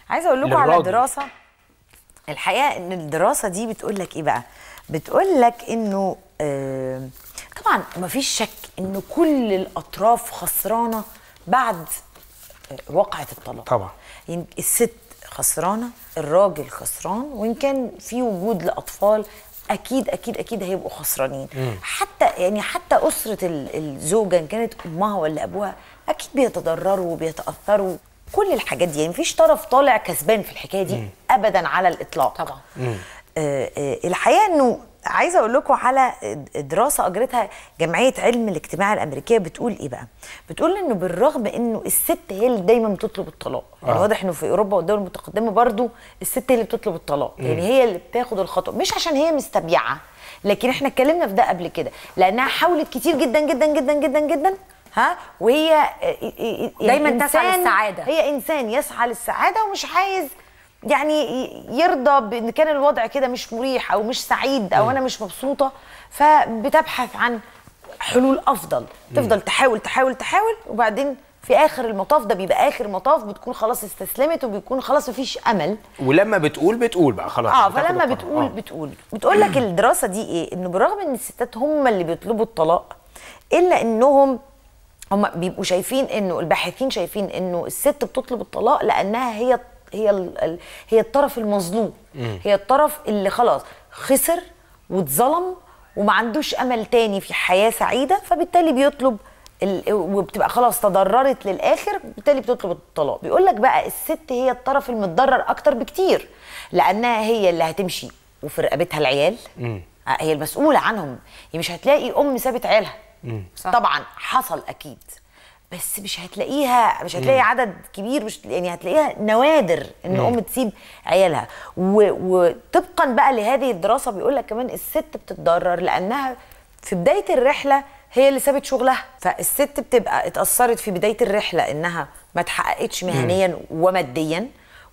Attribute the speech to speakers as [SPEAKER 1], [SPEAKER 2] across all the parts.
[SPEAKER 1] عايزه اقول لكم على
[SPEAKER 2] للراجل.
[SPEAKER 1] دراسه الحقيقه ان الدراسه دي بتقول لك ايه بقى بتقول لك انه آه طبعا مفيش شك انه كل الاطراف خسرانه بعد آه، وقعه الطلاق
[SPEAKER 2] طبعا.
[SPEAKER 1] يعني الست خسرانه الراجل خسران وان كان في وجود لاطفال اكيد اكيد اكيد هيبقوا خسرانين حتى يعني حتى اسره ال- الزوجه ان كانت امها ولا ابوها اكيد بيتضرروا وبيتاثروا كل الحاجات دي يعني مفيش طرف طالع كسبان في الحكايه دي ابدا على الاطلاق
[SPEAKER 3] طبعا.
[SPEAKER 1] آه، آه، الحقيقه انه عايزه اقول لكم على دراسه اجرتها جمعيه علم الاجتماع الامريكيه بتقول ايه بقى؟ بتقول انه بالرغم انه الست هي اللي دايما بتطلب الطلاق، يعني
[SPEAKER 2] آه.
[SPEAKER 1] واضح انه في اوروبا والدول المتقدمه برضو الست هي اللي بتطلب الطلاق، يعني هي اللي بتاخد الخطوه، مش عشان هي مستبيعه، لكن احنا اتكلمنا في ده قبل كده، لانها حاولت كتير جدا جدا جدا جدا جدا ها وهي آه، آه، آه،
[SPEAKER 3] دايماً
[SPEAKER 1] يعني
[SPEAKER 3] تسعى
[SPEAKER 1] إنسان-
[SPEAKER 3] للسعادة.
[SPEAKER 1] هي انسان يسعى للسعاده ومش عايز يعني ي- يرضى بان كان الوضع كده مش مريح او مش سعيد او انا مش مبسوطه فبتبحث عن حلول افضل تفضل تحاول تحاول تحاول وبعدين في اخر المطاف ده بيبقى اخر مطاف بتكون خلاص استسلمت وبيكون خلاص مفيش امل
[SPEAKER 2] ولما بتقول بتقول بقى خلاص
[SPEAKER 1] اه
[SPEAKER 2] بتاخد
[SPEAKER 1] فلما
[SPEAKER 2] القرار.
[SPEAKER 1] بتقول
[SPEAKER 2] آه.
[SPEAKER 1] بتقول بتقول لك الدراسه دي ايه انه بالرغم ان الستات هم اللي بيطلبوا الطلاق الا انهم هم بيبقوا شايفين انه الباحثين شايفين انه الست بتطلب الطلاق لانها هي هي ال- ال- هي الطرف المظلوم هي الطرف اللي خلاص خسر واتظلم وما عندوش امل تاني في حياه سعيده فبالتالي بيطلب ال- وبتبقى خلاص تضررت للاخر بالتالي بتطلب الطلاق بيقول لك بقى الست هي الطرف المتضرر اكتر بكتير لانها هي اللي هتمشي وفي رقبتها العيال هي المسؤوله عنهم هي مش هتلاقي ام سابت عيالها
[SPEAKER 3] صح.
[SPEAKER 1] طبعا حصل اكيد بس مش هتلاقيها مش هتلاقي عدد كبير مش يعني هتلاقيها نوادر ان ام تسيب عيالها و- وطبقا بقى لهذه الدراسه بيقول لك كمان الست بتتضرر لانها في بدايه الرحله هي اللي سابت شغلها فالست بتبقى اتاثرت في بدايه الرحله انها ما اتحققتش مهنيا وماديا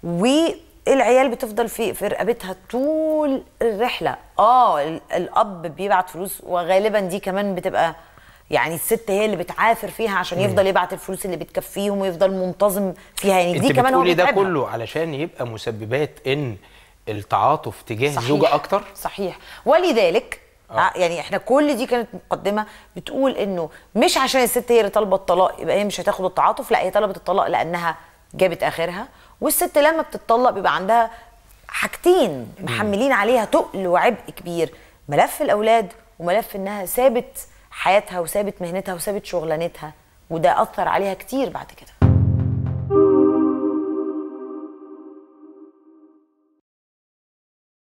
[SPEAKER 1] والعيال بتفضل في في رقبتها طول الرحله اه ال- الاب بيبعت فلوس وغالبا دي كمان بتبقى يعني الست هي اللي بتعافر فيها عشان يفضل يبعت الفلوس اللي بتكفيهم ويفضل منتظم فيها يعني
[SPEAKER 2] انت
[SPEAKER 1] دي كمان هو
[SPEAKER 2] بتقولي ده
[SPEAKER 1] بيتعبها.
[SPEAKER 2] كله علشان يبقى مسببات ان التعاطف تجاه
[SPEAKER 1] صحيح.
[SPEAKER 2] الزوجه اكتر
[SPEAKER 1] صحيح ولذلك
[SPEAKER 2] آه.
[SPEAKER 1] آه. يعني احنا كل دي كانت مقدمه بتقول انه مش عشان الست هي اللي طالبه الطلاق يبقى هي مش هتاخد التعاطف لا هي طلبت الطلاق لانها جابت اخرها والست لما بتطلق بيبقى عندها حاجتين محملين عليها تقل وعبء كبير ملف الاولاد وملف انها سابت حياتها وسابت مهنتها وسابت شغلانتها وده اثر عليها كتير بعد كده